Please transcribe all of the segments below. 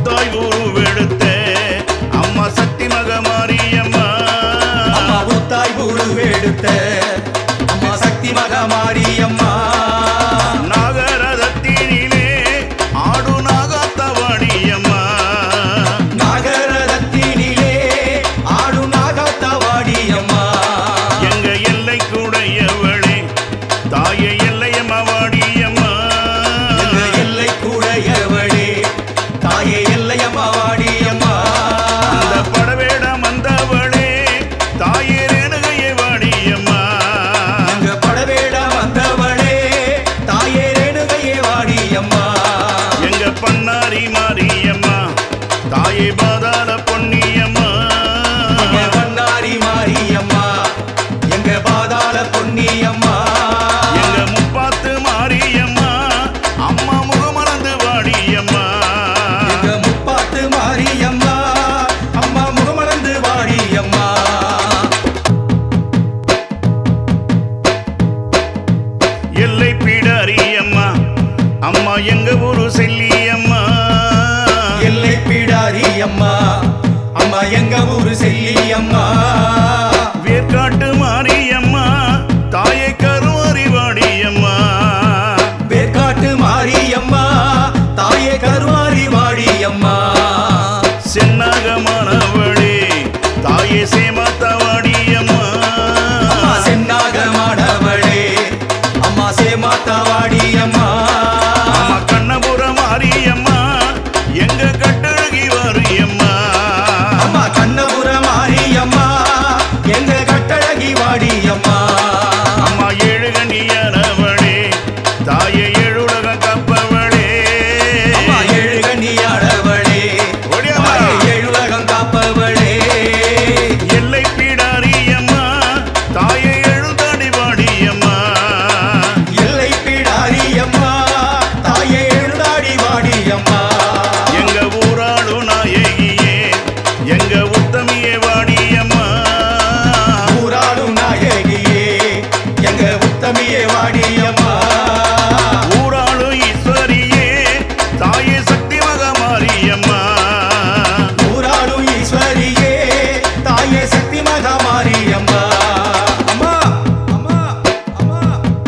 புத்தாய் உருவெடுத்த அம்மா சக்தி மகமாரியம்மா அம்மா ஊத்தாய் உருவெடுத்த அம்மா சக்தி மகமாரியம்மா நாகரதத்தினிலே ஆடு நாகாத்தவாணியம்மா நாகரத்தினிலே ஆடு நாகத்தவாடியம்மா எங்க எல்லை கூடையவளே தாயே எல்லையம்மா வாடியம்மா எங்க எல்லை கூடையவளே தாயே எல்லையம்மா வாடியம்மா அந்த படவேடம் வந்தவளே தாயே ரேணுகையை வாடியம்மா அங்க படவேட வந்தவளே தாயே ரேணுகையே வாடியம்மா எங்க பண்ணாரி மாரியம்மா தாயே பாதாள பொன்னியம்மா எங்க பண்ணாரி மாரியம்மா எங்க பாதாள பொன்னியம்மா எங்க முப்பாத்து மாரியம்மா அம்மா முகமலர்ந்து வாடியம்மா எங்க முப்பாத்து மாரியம்மா அம்மா முகமலர்ந்து வாடியம்மா எல்லை பீடாரியம்மா அம்மா எங்க ஊரு செல்லியம்மா எல்லை பீடாரி அம்மா அம்மா எங்க ஊரு செல்லியம்மா வேர்க்காட்டு மாரியம்மா தாயை கருவாரி வாடியம்மா வேர்க்காட்டு மாரியம்மா தாயே கருவாரி வாடியம்மா சென்னாகமானவளே தாயே சேமாத்த வாடியம்மா அம்மா சென்னாகமானவளே அம்மா சேமாத்தா வாடியம்மா அம்மா கண்ணபுர மாரியம்மா எங்க கட்டழகி வாரியம்மா அம்மா கண்ணபுர மாரியம்மா எங்க கட்டழகி வாடியம்மா அம்மா ஏழுகனியானவளே தாயே ஏழுலகம் கப்பவளே அம்மா எழுகனியாடவளே ஓடியாம்மா. தாயே எழுலகம் காப்பவளே எல்லை பீடாரியம்மா தாயே எழுந்தாடி வாடியம்மா எல்லை பீடாரி அம்மா தாயே எழுதாடி வாடியம்மா எங்க ஊராளு நாயகியே எங்க உத்தமியே வாடியம்மா ஊராளும் நாயகியே எங்க உத்தமியே வாடியம்மா ஊராளு ஈஸ்வரியே தாயே சக்தி மகமாரியம்மா ஊராளும் ஈஸ்வரியே தாயே சக்தி மகா மாரியம்மா அம்மா அம்மா அம்மா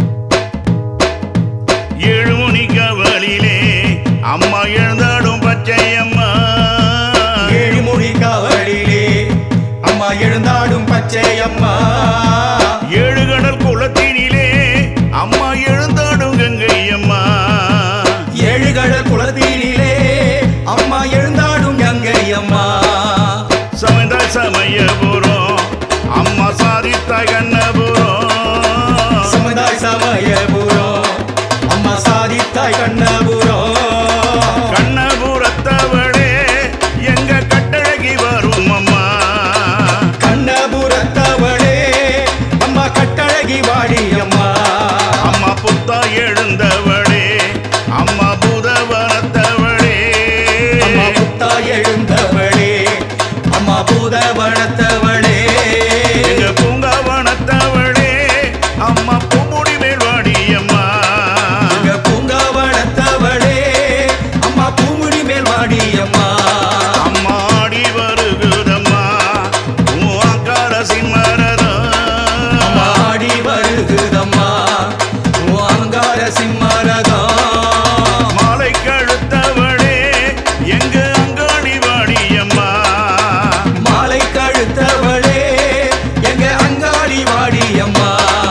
ஏழு மணி கவலிலே அம்மா எழுந்தாடும் பச்சையம்மா ஏழு மொழி காவலிலே அம்மா எழுந்தாடும் பச்சையம்மா ஏழு கடல் குளத்தினிலே அம்மா எழுந்தாடும் கங்கையம்மா ஏழு கடல் குளத்தினிலே அம்மா எழுந்தாடும் கங்கை அம்மா சமைந்த சமயபுரம் அம்மா சாதித்த கண்ணபுரம் சமுதாய் சமயபுரம் அம்மா சாதித்தாய் கண்ணபுரம் கண்ணபுரத்தவளே எங்க கட்டழகி வரும் அம்மா கண்ணபுரத்தவளே அம்மா கட்டழகி வாடி அம்மா அம்மா புத்தா எழுந்தவளே அம்மா பூதவனத்தவளே அம்மா புத்தா எழுந்தவளே அம்மா பூதவனத்தவளே எங்க பூங்காவனத்தவளே அம்மா பூமுடி மேல்வாடி அம்மா எங்க பூங்காவனத்தவளே அம்மா பூமுடி மேல் வாடி அம்மா அம்மா ஆடி வருகுதம்மா உன் ஆக்கார சிம்மரதம் அம்மா ஆடி வருகுதம்மா உன் அங்கார சிம்மரதம் மாலை கழுத்தவளே எங்க அங்காடி வாடியம்மா மாலை கழுத்தவளே எங்க அங்காடி வாடி அம்மா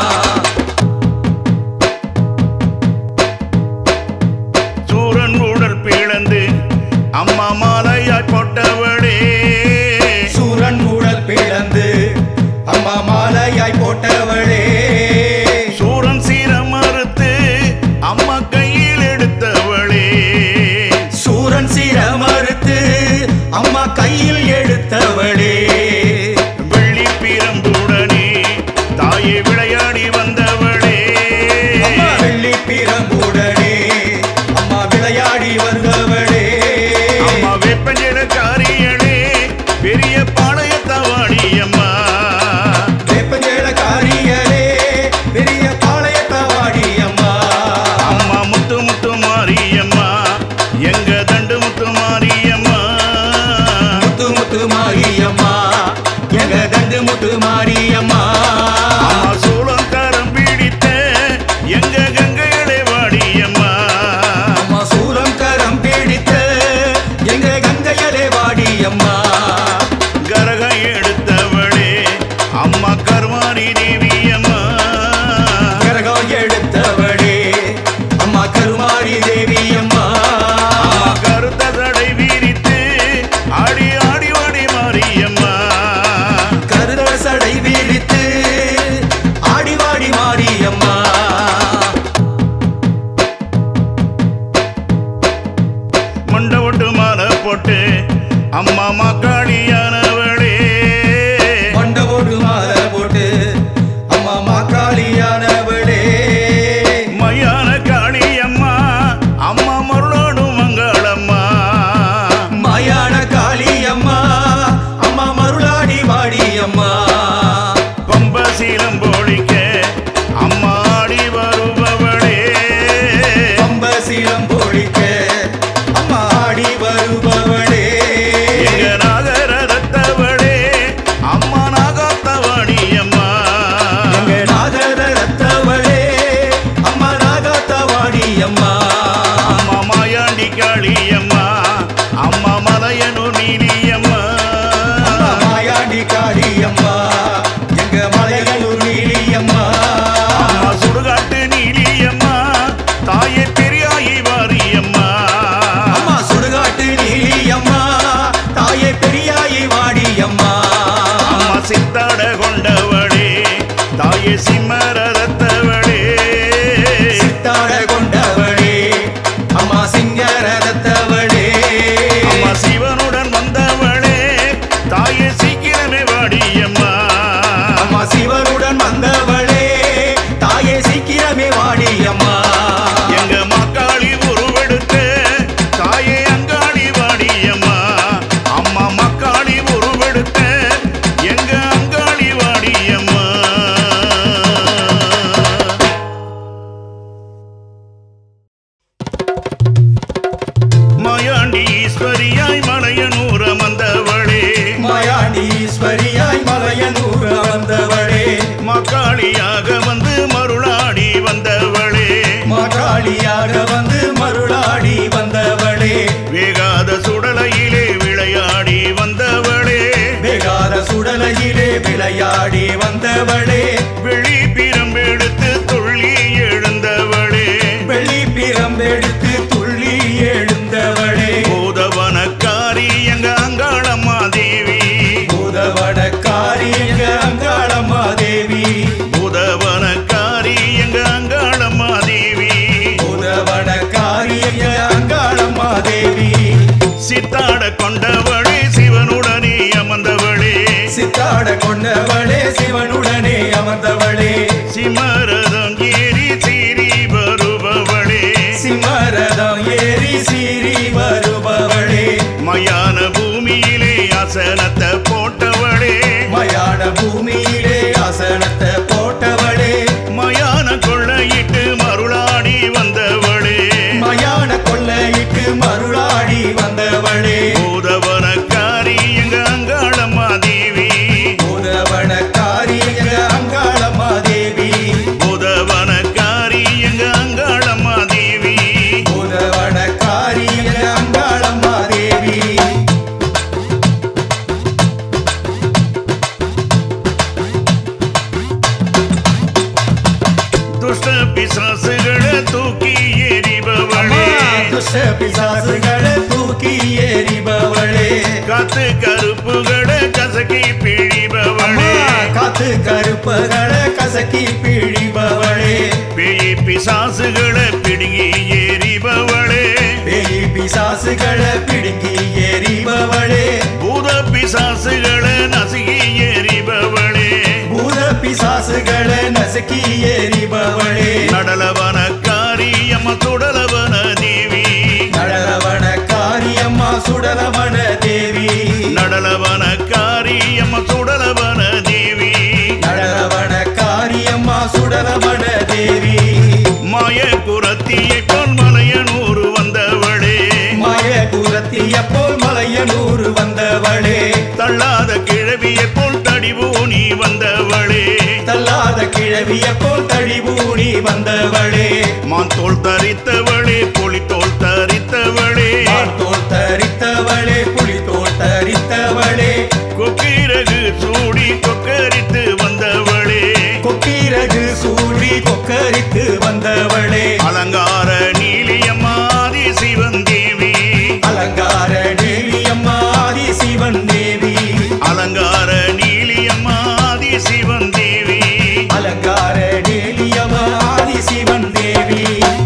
சூரன் உடல் பிளந்து அம்மா மாலையாய் போட்டவளே சூரன் உடல் பிளந்து அம்மா மாலையாய் போட்டவளே சூரன் சீரம் மறுத்து அம்மா கையில் எடுத்தவளே சூரன் சிர மறுத்து அம்மா கையில் எடுத்தவளே வெள்ளி பிரம்புடனே தாயே விளையாடி வந்தவளே அம்மா வெள்ளி பிரம்புடனே அம்மா விளையாடி வந்தவளே அம்மா வேப்பஞ்செடக்காரியளே பெரிய பாளையத்தவாடி அம்மா வேப்பஞ்சேலக்காரியரே பெரிய பாளையத்தவாடி அம்மா அம்மா முத்து முத்து மாரியம்மா எங்க தண்டு முத்து மாரியம்மா அம்மா கரகம் எடுத்தவளே அம்மா கருமாரி தேவி அம்மா கரகம் எடுத்தவளே அம்மா கருமாரி தேவி அம்மா அம்மா கருத்த சடை விரித்து ஆடி ஆடி வாடி மாரியம்மா கருத சடை விரித்து ஆடிவாடி மாறி அம்மா மண்டை ஒட்டு மாலை போட்டு அம்மா மாக்காளியானவளே மண்டபோடு மாலை போட்டு அம்மா மாக்காளியானவளே மையான காளியம்மா அம்மா மருளோடு மங்களம்மா மாயான காளி அம்மா அம்மா மருளாடி வாடி அம்மா பம்ப சீலம் போடிக்க அம்மா ஆடி வருபவளே பம்ப சீலம் பொழிக்க அம்மா ஆடி வருபவளே எங்க நாகரத்தவளே அம்மா நாகாத்தவாணி அம்மா எங்க நாகர ரத்தவளே அம்மா நாகாத்தவாடி அம்மா அம்மா மாயாண்டி காளியம்மா அம்மா மலையனூர் நீலியம்மா அம்மா மாயாண்டி காளி அம்மா எங்க மலையனூர் நீலி அம்மா அம்மா சுடுகாட்டு நீலியம்மா தாயே பெரியாயி வாரியம்மா அம்மா சுடுகாட்டு நீலி அம்மா தாயே பெரியாயி வாடி அம்மா அம்மா சித்தாட கொண்டவளே தாயே சிம்மரத்தவளே சித்தாட கொண்டவளே அம்மா சிங்கர ரத்தவளே அம்மா சிவனுடன் வந்தவளே தாயே சீக்கிரமே வாடியம்மா அம்மா சிவனுடன் வந்தவளே தாயே சீக்கிரமே வாடி அம்மா எங்க மக்காளி உருவெடுத்த தாயே அங்காளி வாடியம்மா அம்மா மக்காளி உருவெடுத்த எங்க அங்காளி வாடியம்மா மாயாண்டி ஈஸ்வரியாய் மலையனூர வந்தவளே மாயாண்டீஸ்வரியாய் மலையனூர் வந்தவளே மக்காளியாக வந்து மருளாடி வந்தவளே மாகாளியாக வந்து மருளாடி வந்தவளே வேகாத சுடலையிலே விளையாடி வந்தவளே வேகாத சுடலையிலே விளையாடி வந்தவளே வெளி பிரம்பெடுத்து துள்ளி எழுந்தவளே வெள்ளி பிரம்பெடுத்து துள்ளி எழுந்தவளே பூதவனக்காரி எங்க அங்காளம்மா தேவி பூதவடக்காரி எங்க அங்காளம்மா தேவி பூதவனக்காரி எங்க அங்காளம்மா தேவி பூதவடக்காரி எங்க அங்காளம்மா தேவி சித்தாட கொண்டவளே சிவனுடனே அமர்ந்தவளே சித்தாட கொண்டவளே சிவனுடனே அமர்ந்தவளே சிமரதம் ஏறி சீறி வருபவளே சிம்மரதம் ஏறி சீறி வருபவளே மயான பூமியிலே அசனத்தை போட்டவளே மயான பூமியிலே ஆசனத்தை போட்டவளே மயான கொள்ளையிட்டு மருளாடி வந்தவளே மயான கொள்ளையிட்டு மருளாடி வந்தவளே பூதவனக்காரி எங்க அங்காளம்மா தேவி பூதவடக்காரி எங்க அங்காளம்மா தேவி பூதவனக்காரி எங்க அங்காளம்மா தேவி பூதவடக்காரி எங்க அங்காளம்மா தேவி துஷ்ட பிசாசுகளை தூக்கி அம்மா, எறிபவளே துஷ்ட பிசாசுகளை தூக்கி எறிபவளே காத்து கருப்புகளை கசக்கி அம்மா, பிழிபவளே காத்து கருப்பகளை கசக்கி பிழிபவளே பேய் பிசாசுகளை பிடுங்கி எறிபவளே பேய் பிசாசுகளை பிடுங்கி எறிபவளே பூத பிசாசுகளை நசுகி எறிபவளே பூத பிசாசுகளை நசுக்கி எறிபவளே நடலவனக்காரி அம்ம சுடலவன தேவி நடலவன காரியம்மா சுடலவன தேவி நடலவனக்காரி அம்ம சுடலவன தேவி நடலவன காரியம்மா சுடலவன தேவி மாய குரத்தியை போல் மலையனூர் வந்தவளே மாய குரத்திய போல் மலையனூர் வந்தவளே தள்ளாத கிழவியை போல் தடிபூனி வந்தவளே தள்ளாத கிழவிய போல் தழிபூணி வந்தவளே மான் தோல் தரித்தவளே புலித்தோல் தரித்தவளே தோல் தரித்தவளே புலி தோல் தரித்த தேவியம்மா ஆதி சிவன் தேவி அலங்கார நீலியம்மா ஆதி சிவன் தேவி அலங்கார தேவியம்மா ஆதி சிவன் தேவி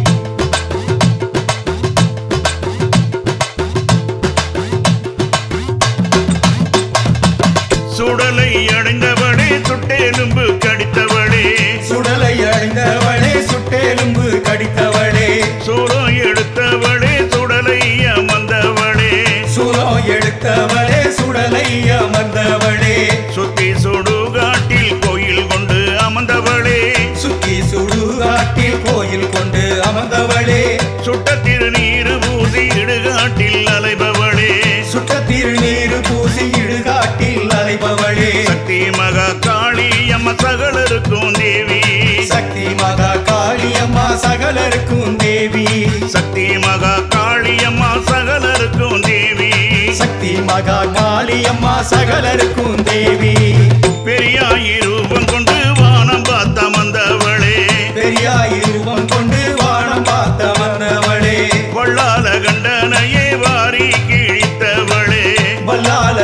சுடலை அடைந்தவளே சுட்டெலும்பு கடித்தவளே சுடலை அடைந்தவளே சுட்டெலும்பு கடித்தவளே சூடம் எடுத்தவளே சுடலை அமர்ந்தவளே சுலோ எடுத்தவளே சுடலை அமர்ந்தவளே சுத்தி சுடுகாட்டில் கோயில் கொண்டு அமர்ந்தவளே சுத்தி சுடுகாட்டில் கோயில் கொண்டு அமர்ந்தவளே சுட்ட திருநீர் பூசி இடுகாட்டில் அலைபவளே சுட்ட திருநீர் பூசி இடுகாட்டில் அலைபவளே சக்தி மகா காளி அம்ம சகலருக்கும் தேவி சக்தி மகா காளியம்மா சகலருக்கும் தேவி சக்தி மகா காளி அம்மா சகலருக்கும் தேவி சக்தி மகா காளியம்மா சகலருக்கும் தேவி பெரியாய் ரூபம் கொண்டு வானம் பார்த்த மந்தவளே பெரியாய் ரூபம் கொண்டு வானம் பார்த்த வந்தவளே கொள்ளால கண்டனையே வாரி கிழித்தவளே வல்லால